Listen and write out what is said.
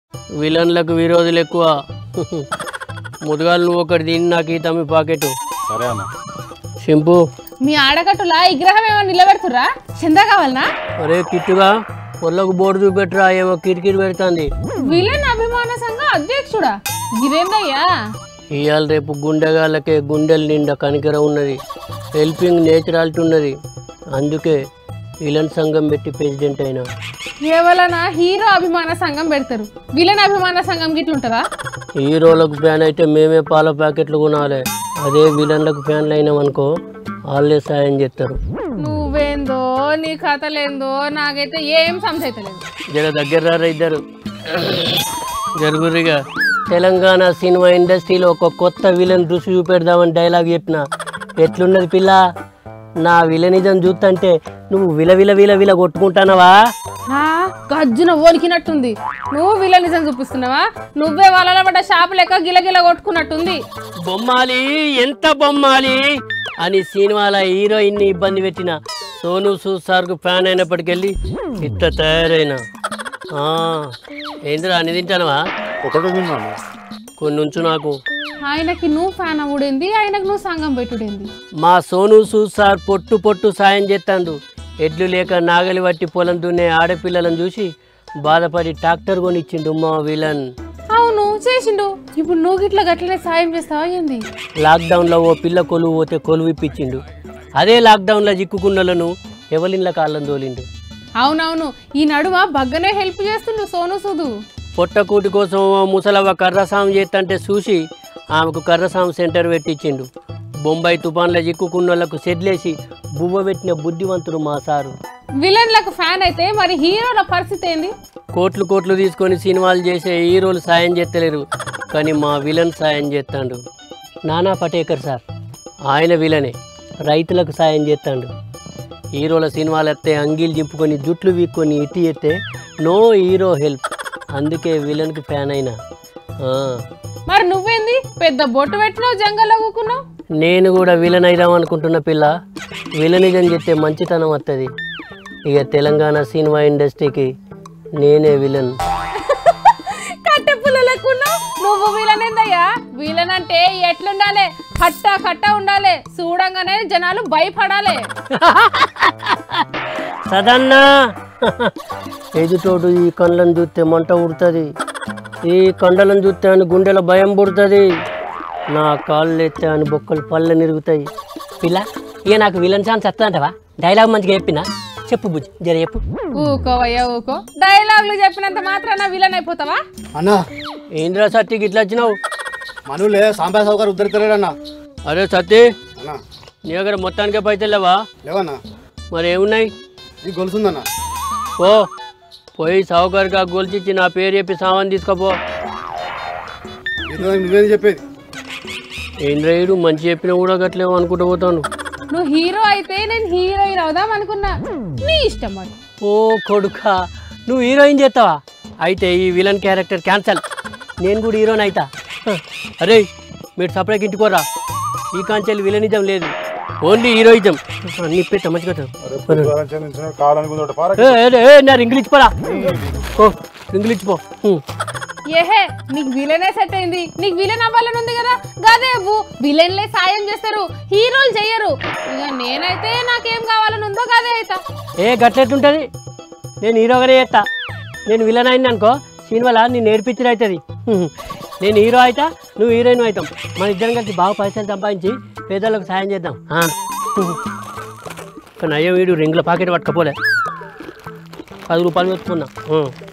విలన్లకు విరోధులు ఎక్కువ ముదుగాలు నువ్వు ఒకటి తిని నాకు ఈ తమ్మి పాకెట్ సరే అన్న సింపు మీ ఆడకట్టులా విగ్రహం ఏమో నిలబెడుతురా చందా కావాలనా ఒరే కిట్టుగా పొల్లకు బోర్డు చూపెట్టురా ఏమో కిరికిరి పెడుతుంది విలన్ అభిమాన సంఘ అధ్యక్షుడా ఇదేందయ్యా ఇవాళ రేపు గుండెగాళ్ళకే గుండెల నిండా కనికర ఉన్నది హెల్పింగ్ నేచురాలిటీ ఉన్నది అందుకే విలన్ సంఘం పెట్టి ప్రెసిడెంట్ అయినా కేవలన హీరో అభిమాన సంఘం పెడతారు విలన్ అభిమాన సంఘం గిట్ల ఉంటుందా హీరోలకు ఫ్యాన్ అయితే మేమే పాల ప్యాకెట్లు కొనాలి అదే విలన్లకు ఫ్యాన్లు అయినామనుకో వాళ్ళే సాయం చేస్తారు నువ్వేందో నీ కథలేందో నాకైతే ఏం సంశయితలేదు జర దగ్గర రారా ఇద్దరు జరుగురిగా తెలంగాణ సినిమా ఇండస్ట్రీలో ఒక కొత్త విలన్ రుచి చూపెడదామని డైలాగ్ చెప్పిన ఎట్లున్నది పిల్ల నా విలనిజం చూస్తుంటే నువ్వు విల విల విల విల కొట్టుకుంటానవా ఆ, గజ్జున ఓనికినట్టుంది నువ్వు విలనిజం చూపిస్తున్నావా నువ్వే వాళ్ళ పడ్డ షాపు లెక్క గిలగిల కొట్టుకున్నట్టుంది బొమ్మాలి ఎంత బొమ్మాలి అని సినిమాల హీరోయిన్ని ఇబ్బంది పెట్టిన సోను సూద్ సార్కు ఫ్యాన్ అయినప్పటికెళ్ళి ఇట్ట తయారైన ఆ, ఏందిరా అని తింటానవా ఒకటే తిన్నాను కొన్ని ఉంచు నాకు ఆయనకి నువ్వు ఫ్యాన్ అవ్వడేంది ఆయనకు నువ్వు సంఘం పెట్టుడేంది మా సోను సూద్ సార్ పొట్టు పొట్టు సాయం చేస్తాడు ఎడ్లు లేక నాగలి పట్టి పొలం దున్నే ఆడపిల్లలను చూసి బాధపడి ట్రాక్టర్ కొనిచ్చిండు మా విలన్ అవును చేసిండు ఇప్పుడు నువ్వు గిట్ల గట్లనే సాయం చేస్తావా ఏంది లాక్డౌన్లో ఓ పిల్ల కొలువు పోతే కొలువు ఇప్పించిండు అదే లాక్డౌన్లో చిక్కుకున్నలను ఎవలిన్ల కాళ్ళం తోలిండు అవునవును ఈ నడుమ బగ్గనే హెల్ప్ చేస్తుండు సోను సూదు పొట్టకూటి కోసం ఓ ముసలవ్వ కర్రసాము చేస్తుంటే చూసి ఆమెకు కర్రసాము సెంటర్ పెట్టించిండు బొంబాయి తుఫాన్లో చిక్కుకున్నోళ్లకు సెడ్లేసి బువ్వ పెట్టిన బుద్ధివంతుడు మా సారు విలన్లకు ఫ్యాన్ అయితే మరి హీరోల పరిస్థితి ఏంది కోట్లు కోట్లు తీసుకొని సినిమాలు చేసే హీరోలు సాయం చేస్తలేరు కానీ మా విలన్ సాయం చేస్తాడు నానా పటేకర్ సార్ ఆయన విలనే రైతులకు సాయం చేస్తాడు హీరోల సినిమాలు వస్తే అంగీలు చింపుకొని జుట్లు వీక్కొని ఇట్టి ఎత్తే నో హీరో హెల్ప్ అందుకే విలన్కి ఫ్యాన్ అయినా ఆ. మరి నువ్వేంది పెద్ద బొట్టు పెట్టినావు జంగల్లో కూకున్నావు నేను కూడా విలన్ అయిదాం అనుకుంటున్న పిల్ల విలనిజం చెప్తే మంచితనం వస్తుంది ఇక తెలంగాణ సినిమా ఇండస్ట్రీకి నేనే విలన్ కట్టె పుల్ల లెక్కున్నావు నువ్వు విలన్ ఏందయ్యా విలన్ అంటే ఎట్లుండాలి కట్ట కట్ట ఉండాలి చూడంగానే జనాలు భయపడాలి సదన్నా ఎదుటోడు ఈ కండ్లను చూస్తే మంట ఉడుతుంది ఈ కండలను చూస్తే అని గుండెల భయం పుడుతుంది నా కాళ్ళు ఎత్తే అని బొక్కలు పళ్ళ నిరుగుతాయి పిల్ల ఇక నాకు విలన్ ఛాన్స్ వస్తుందంటవా డైలాగ్ మంచిగా చెప్పినా చెప్పు బుజ్జి జర చెప్పు ఊకోవయ్యా ఊకో డైలాగులు చెప్పినంత మాత్రాన విలన్ అయిపోతావా అన్నా ఏంద్రా సత్తికి ఇట్లా వచ్చినావు మనవులే సాంబా సౌకర్యం ఉద్ధరితలేడన్నా అరే సత్తి అన్నా నీ దగ్గర మొత్తానికే పైసలు లేవా లేవన్నా మరి ఏమున్నాయి నీకు గొలుసుందన్నా ఓ పోయి సావుకారుగా గొలిచిచ్చి నా పేరు చెప్పి సామాన్ తీసుకోపో నీతో నువ్వేం చెప్పేది ఏంద్రయుడు మంచి చెప్పినా కూడా గట్లేమో అనుకుంటూ పోతాను నువ్వు హీరో అయితే నేను హీరోయిన్ అవుదాం అనుకున్నా నీ ఇష్టం మరి ఓ కొడుక నువ్వు హీరోయిన్ చేస్తావా అయితే ఈ విలన్ క్యారెక్టర్ క్యాన్సల్ నేను కూడా హీరోని అవుతా హ, అరే మీరు సపరేట్ ఇంటికోరా ఈ కాంచెల్ విలనిజం లేదు ఓన్లీ హీరోయిజం అన్ని పెద్ద మంచిగా కావాలనుకుంటే ఏ, ఏ, ఏ, నా రింగులు ఇచ్చిపోరా ఓ రింగులు ఇచ్చిపో హ్మ్. ఏహే నీకు విలనే సెట్ అయింది నీకు విలన్ అవ్వాలని ఉంది కదా గదేవు విలన్లే సాయం చేస్తారు హీరోలు చెయ్యరు ఇక నేనైతే నాకేం కావాలని ఉందో గదే అవుతా ఏ గట్లెట్లుంటుంది నేను హీరోగానే చేస్తా నేను విలన్ అయింది అనుకో సినిమాలో నేను నేర్పించడం అవుతుంది నేను హీరో అవుతా నువ్వు హీరోయిన్ అవుతాం మన ఇద్దరం కలిసి బాగా పైసలు సంపాదించి పేదలకు సాయం చేద్దాం ఆ. కానీ అయ్యో వీడు రింగుల పాకెట్ పట్టుకపోలే పది రూపాయలు పెట్టుకున్నా